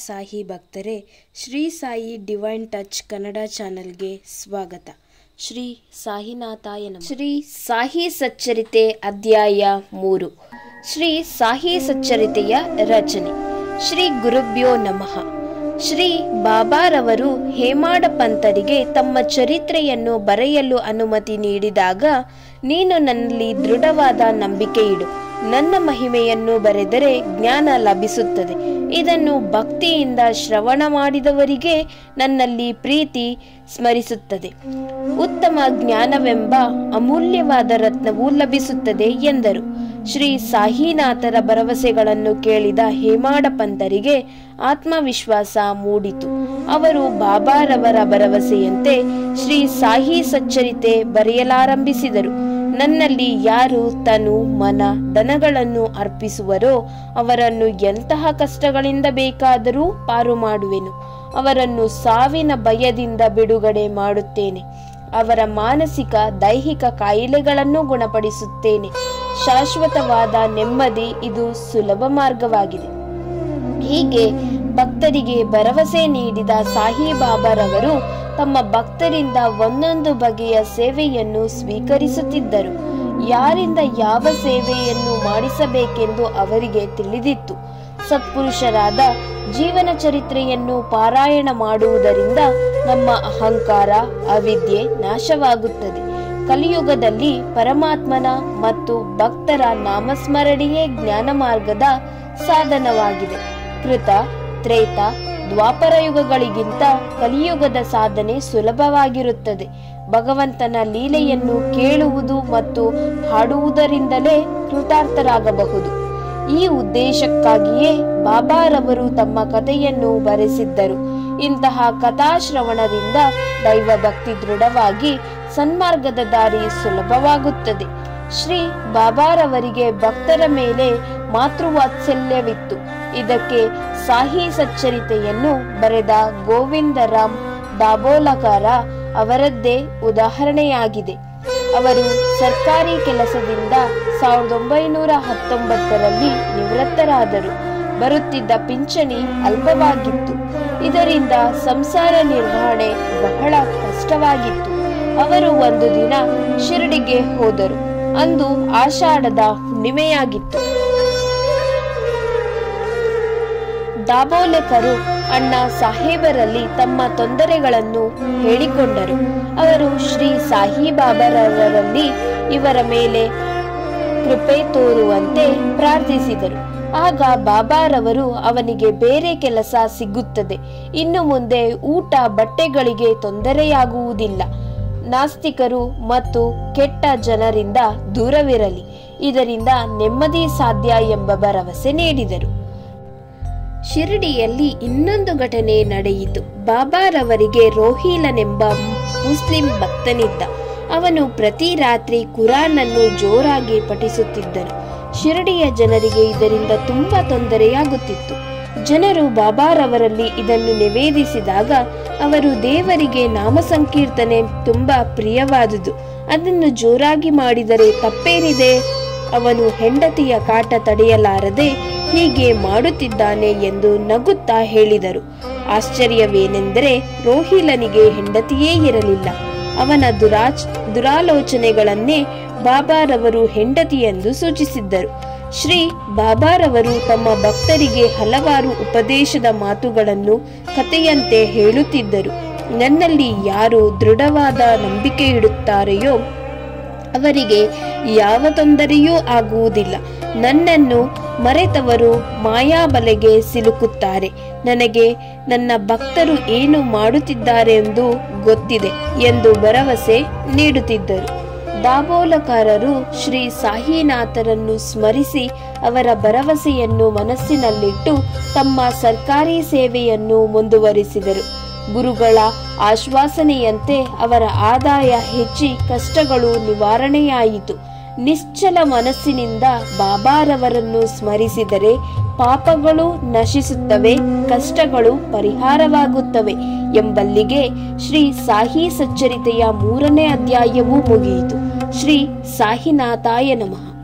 ಸಾಯಿ ಭಕ್ತರೇ Shri Sai divine touch Kannada ಚಾನೆಲ್ಗೆ ಸ್ವಾಗತ ಶ್ರೀ ಸಾಯಿನಾಥಾಯ ನಮಃ ಶ್ರೀ ಸಾಯಿ ಸಚ್ಚರಿತೆ ಅಧ್ಯಾಯ ಮೂರು ಶ್ರೀ ಸಾಯಿ ಸಚ್ಚರಿತೆಯ ರಚನೆ ಶ್ರೀ ಗುರುಭ್ಯೋ ನಮಃ ಶ್ರೀ ಬಾಬಾರವರು ಹೇಮಾಡ ಪಂತರಿಗೆ ತಮ್ಮ ಚರಿತ್ರೆಯನ್ನು ಬರೆಯಲು ಅನುಮತಿ ನೀಡಿದಾಗ ನೀನು ನನ್ನಲ್ಲಿ ದೃಢವಾದ ನಂಬಿಕೆ ಇಡು ನನ್ನ ಮಹಿಮೆಯನ್ನು ಬರೆದರೆ ಜ್ಞಾನ ಲಭಿಸುತ್ತದೆ ಇದನ್ನು ಭಕ್ತಿಯಿಂದ ಶ್ರವಣ ಮಾಡಿದವರಿಗೆ ನನ್ನಲ್ಲಿ ಪ್ರೀತಿ ಸ್ಮರಿಸುತ್ತದೆ ಉತ್ತಮ ಜ್ಞಾನವೆಂಬ ಅಮೂಲ್ಯವಾದ ರತ್ನವು ಲಭಿಸುತ್ತದೆ ಎಂದರು ಶ್ರೀ ಸಾಯಿನಾಥರ ಭರವಸೆಗಳನ್ನು ಕೇಳಿದ ಹೇಮಾಡ ಪಂತರಿಗೆ ಆತ್ಮವಿಶ್ವಾಸ ಮೂಡಿತು ಅವರು ಬಾಬಾರವರ ಭರವಸೆಯಂತೆ ಶ್ರೀ ಸಾಯಿ ಸಚ್ಚರಿತೆ ಬರೆಯಲಾರಂಭಿಸಿದರು ನನ್ನಲ್ಲಿ ಯಾರು ತನು ಮನ ಧನಗಳನ್ನು ಅರ್ಪಿಸುವರೋ ಅವರನ್ನು ಎಂತಹ ಕಷ್ಟಗಳಿಂದ ಬೇಕಾದರೂ ಪಾರು ಮಾಡುವೆನು ಅವರನ್ನು ಸಾವಿನ ಭಯದಿಂದ ಬಿಡುಗಡೆ ಮಾಡುತ್ತೇನೆ ಅವರ ಮಾನಸಿಕ ದೈಹಿಕ ಕಾಯಿಲೆಗಳನ್ನು ಗುಣಪಡಿಸುತ್ತೇನೆ ಶಾಶ್ವತವಾದ ನೆಮ್ಮದಿ ಇದು ಸುಲಭ ಮಾರ್ಗವಾಗಿದೆ ಹೀಗೆ ಭಕ್ತರಿಗೆ ಭರವಸೆ ನೀಡಿದ ಸಾಯಿಬಾಬಾರವರು ತಮ್ಮ ಭಕ್ತರಿಂದ ಒಂದೊಂದು ಬಗೆಯ ಸೇವೆಯನ್ನು ಸ್ವೀಕರಿಸುತ್ತಿದ್ದರು ಯಾರಿಂದ ಯಾವ ಸೇವೆಯನ್ನು ಮಾಡಿಸಬೇಕೆಂದು ಅವರಿಗೆ ತಿಳಿದಿತ್ತು ಸತ್ಪುರುಷರಾದ ಜೀವನ ಚರಿತ್ರೆಯನ್ನು ಪಾರಾಯಣ ಮಾಡುವುದರಿಂದ ನಮ್ಮ ಅಹಂಕಾರ ಅವಿದ್ಯೆ ನಾಶವಾಗುತ್ತದೆ ಕಲಿಯುಗದಲ್ಲಿ ಪರಮಾತ್ಮನ ಮತ್ತು ಭಕ್ತರ ನಾಮಸ್ಮರಣೆಯೇ ಜ್ಞಾನ ಮಾರ್ಗದ ಸಾಧನವಾಗಿದೆ ಕೃತ ತ್ರೇತ ದ್ವಾಪರ ಯುಗಗಳಿಗಿಂತ ಕಲಿಯುಗದ ಸಾಧನೆ ಸುಲಭವಾಗಿರುತ್ತದೆ ಭಗವಂತನ ಲೀಲೆಯನ್ನು ಕೇಳುವುದು ಮತ್ತು ಹಾಡುವುದರಿಂದಲೇ ಕೃತಾರ್ಥರಾಗಬಹುದು ಈ ಉದ್ದೇಶಕ್ಕಾಗಿಯೇ ಬಾಬಾರವರು ತಮ್ಮ ಕಥೆಯನ್ನು ಬರೆಸಿದ್ದರು ಇಂತಹ ಕಥಾಶ್ರವಣದಿಂದ ದೈವ ಭಕ್ತಿ ದೃಢವಾಗಿ ಸನ್ಮಾರ್ಗದ ದಾರಿ ಸುಲಭವಾಗುತ್ತದೆ ಶ್ರೀ ಬಾಬಾರವರಿಗೆ ಭಕ್ತರ ಮೇಲೆ ಮಾತೃವಾತ್ಸಲ್ಯವಿತ್ತು ಇದಕ್ಕೆ ಸಾಹಿ ಸಚ್ಚರಿತೆಯನ್ನು ಬರೆದ ಗೋವಿಂದರಾಮ್ ದಾಬೋಲಕಾರ ಅವರದ್ದೇ ಉದಾಹರಣೆಯಾಗಿದೆ ಅವರು ಸರ್ಕಾರಿ ಕೆಲಸದಿಂದ ಸಾವಿರದ ಒಂಬೈನೂರ ಹತ್ತೊಂಬತ್ತರಲ್ಲಿ ನಿವೃತ್ತರಾದರು ಬರುತ್ತಿದ್ದ ಪಿಂಚಣಿ ಅಲ್ಪವಾಗಿತ್ತು ಇದರಿಂದ ಸಂಸಾರ ನಿರ್ವಹಣೆ ಬಹಳ ಕಷ್ಟವಾಗಿತ್ತು ಅವರು ಒಂದು ದಿನ ಶಿರಡಿಗೆ ಹೋದರು ಅಂದು ಆಷಾಢದ ಹುಣ್ಣಿಮೆಯಾಗಿತ್ತು ದಾಬೋಲೆಕರು ಅಣ್ಣ ಸಾಹೇಬರಲ್ಲಿ ತಮ್ಮ ತೊಂದರೆಗಳನ್ನು ಹೇಳಿಕೊಂಡರು ಅವರು ಶ್ರೀ ಸಾಹಿಬಾಬರವರಲ್ಲಿ ಇವರ ಮೇಲೆ ಕೃಪೆ ತೋರುವಂತೆ ಪ್ರಾರ್ಥಿಸಿದರು ಆಗ ಬಾಬಾರವರು ಅವನಿಗೆ ಬೇರೆ ಕೆಲಸ ಸಿಗುತ್ತದೆ ಇನ್ನು ಮುಂದೆ ಊಟ ಬಟ್ಟೆಗಳಿಗೆ ತೊಂದರೆಯಾಗುವುದಿಲ್ಲ ನಾಸ್ತಿಕರು ಮತ್ತು ಕೆಟ್ಟ ಜನರಿಂದ ದೂರವಿರಲಿ ಇದರಿಂದ ನೆಮ್ಮದಿ ಸಾಧ್ಯ ಎಂಬ ಭರವಸೆ ನೀಡಿದರು ಶಿರಡಿಯಲ್ಲಿ ಇನ್ನೊಂದು ಘಟನೆ ನಡೆಯಿತು ಬಾಬಾರವರಿಗೆ ರೋಹಿಲನೆಂಬ ಮುಸ್ಲಿಂ ಭಕ್ತನಿದ್ದ ಅವನು ಪ್ರತಿ ರಾತ್ರಿ ಕುರಾನನ್ನು ಜೋರಾಗಿ ಪಠಿಸುತ್ತಿದ್ದನು ಶಿರಡಿಯ ಜನರಿಗೆ ಇದರಿಂದ ತುಂಬಾ ತೊಂದರೆಯಾಗುತ್ತಿತ್ತು ಜನರು ಬಾಬಾರವರಲ್ಲಿ ಇದನ್ನು ನಿವೇದಿಸಿದಾಗ ಅವರು ದೇವರಿಗೆ ನಾಮ ಸಂಕೀರ್ತನೆ ತುಂಬಾ ಪ್ರಿಯವಾದುದು ಅದನ್ನು ಜೋರಾಗಿ ಮಾಡಿದರೆ ತಪ್ಪೇನಿದೆ ಅವನು ಹೆಂಡತಿಯ ಕಾಟ ತಡೆಯಲಾರದೆ ಹೀಗೆ ಮಾಡುತ್ತಿದ್ದಾನೆ ಎಂದು ನಗುತ್ತಾ ಹೇಳಿದರು ಆಶ್ಚರ್ಯವೇನೆಂದರೆ ರೋಹಿಲನಿಗೆ ಹೆಂಡತಿಯೇ ಇರಲಿಲ್ಲ ಅವನ ದುರಾಚ್ ದುರಾಲೋಚನೆಗಳನ್ನೇ ಬಾಬಾರವರು ಹೆಂಡತಿ ಎಂದು ಸೂಚಿಸಿದ್ದರು ಶ್ರೀ ಬಾಬಾರವರು ತಮ್ಮ ಭಕ್ತರಿಗೆ ಹಲವಾರು ಉಪದೇಶದ ಮಾತುಗಳನ್ನು ಕಥೆಯಂತೆ ಹೇಳುತ್ತಿದ್ದರು ನನ್ನಲ್ಲಿ ಯಾರು ದೃಢವಾದ ನಂಬಿಕೆ ಇಡುತ್ತಾರೆಯೋ ಅವರಿಗೆ ಯಾವ ತೊಂದರೆಯೂ ಆಗುವುದಿಲ್ಲ ನನ್ನನ್ನು ಮರೆತವರು ಮಾಯಾಬಲೆಗೆ ಸಿಲುಕುತ್ತಾರೆ ನನಗೆ ನನ್ನ ಭಕ್ತರು ಏನು ಮಾಡುತ್ತಿದ್ದಾರೆಂದು ಗೊತ್ತಿದೆ ಎಂದು ಭರವಸೆ ನೀಡುತ್ತಿದ್ದರು ದಾಬೋಲಕಾರರು ಶ್ರೀ ಸಾಯಿನಾಥರನ್ನು ಸ್ಮರಿಸಿ ಅವರ ಭರವಸೆಯನ್ನು ಮನಸ್ಸಿನಲ್ಲಿಟ್ಟು ತಮ್ಮ ಸರ್ಕಾರಿ ಸೇವೆಯನ್ನು ಮುಂದುವರಿಸಿದರು ಗುರುಗಳ ಆಶ್ವಾಸನೆಯಂತೆ ಅವರ ಆದಾಯ ಹೆಚ್ಚಿ ಕಷ್ಟಗಳು ನಿವಾರಣೆಯಾಯಿತು ನಿಶ್ಚಲ ಮನಸ್ಸಿನಿಂದ ಬಾಬಾರವರನ್ನು ಸ್ಮರಿಸಿದರೆ ಪಾಪಗಳು ನಶಿಸುತ್ತವೆ ಕಷ್ಟಗಳು ಪರಿಹಾರವಾಗುತ್ತವೆ ಎಂಬಲ್ಲಿಗೆ ಶ್ರೀ ಸಾಹಿ ಸಚ್ಚರಿತೆಯ ಮೂರನೇ ಅಧ್ಯಾಯವೂ ಮುಗಿಯಿತು ಶ್ರೀ ಸಾಹಿನಾಥಾಯ ನಮಃ